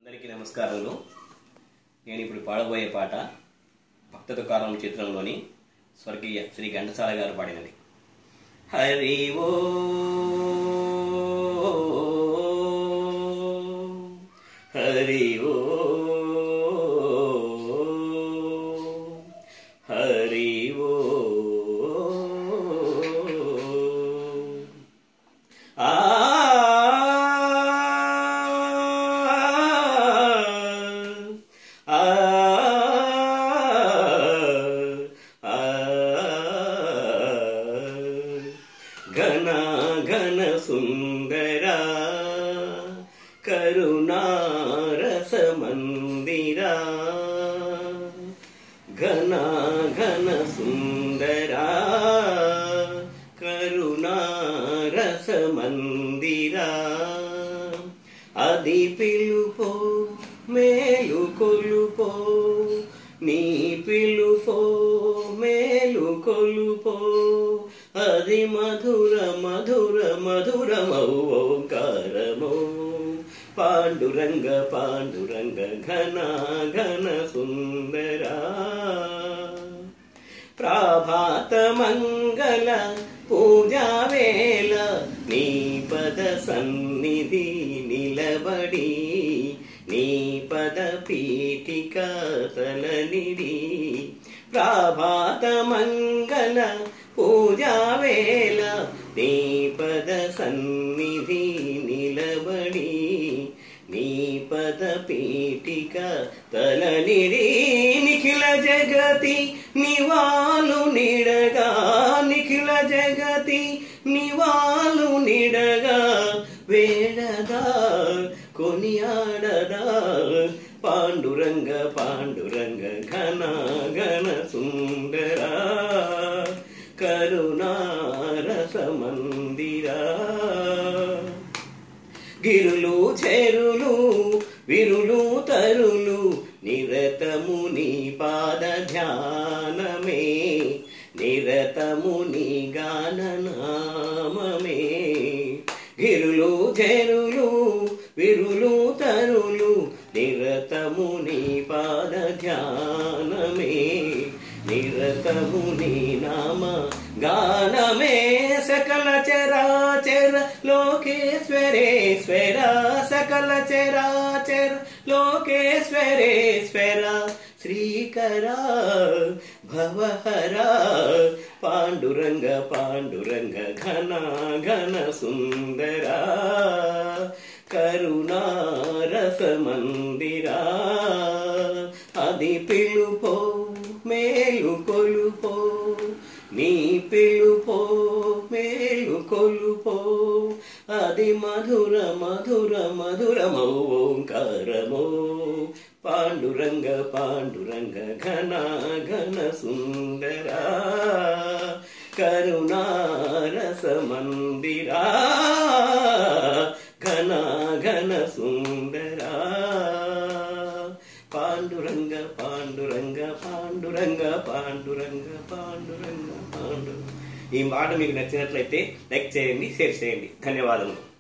అందరికీ నమస్కారములు నేను ఇప్పుడు పాడబోయే పాట భక్త తుకారం చిత్రంలోని స్వర్గీయ శ్రీ ఘంటసాల గారు పాడినది హరి ఓ హరి ఓ హరి ఓ ఆ ఆ ఘన ఘన సుందర కరుణారస మందిరా ఘన ఘన సుందరా కరుణారస మందిరా అది పిలుపో మేలు కొలుపో నీ పిలుపో మేలు కొలుపో అది మధుర మధుర మధురమౌ ఓంకారమో పాండురంగ పాండురంగ ఘన ఘన సుందరా ప్రాభాత మంగళ పూజా వేళ నీ పద సన్నిధి నిలబడి నీ పద పీఠిక తలనిడి ప్రాభాత మంగళ పూజా వేళ నీ పద సన్నిధి నిలబడి నీ పద పీఠిక తలనిడి నిఖిల జగతి నివాలు నిడగా నిఖిల జగతి నివాలు నిడగా వేడగా కొనియాడదా పాండురంగ పాండురంగ ఘన ఘన సుందరా కరుణారస మందిరా గిరులు చెరులు విరులు తరులు నిరతము నీ పాద ధ్యానమే నిరతము నీ గాననామమే గిరులు చెరులు విరులు తరులు నిరతము నీ పాద ధ్యానమే నిరతము నీ నామ గానమే సకల చరాచర లోకేశ్వరేశ్వర సకల చరాచర లోకేశ్వరేశ్వర శ్రీకర భవహర పాండురంగ పాండురంగ ఘన ఘన సుందర కరుణారస మందిరా అది పిలుపో మేలు కొలుపో నీ పిలుపో మేలు కొలుపో అది మధుర మధుర మధురమౌ ఓంకారమో పాండురంగ పాండురంగ ఘన ఘన సుందరా కరుణారస మందిరా ఘన ఘన సుందరా పాండురంగ పాండురంగ పాండురంగ పాండురంగ పాండురంగ పాండు ఈ మాట మీకు నచ్చినట్లయితే లైక్ చేయండి షేర్ చేయండి ధన్యవాదములు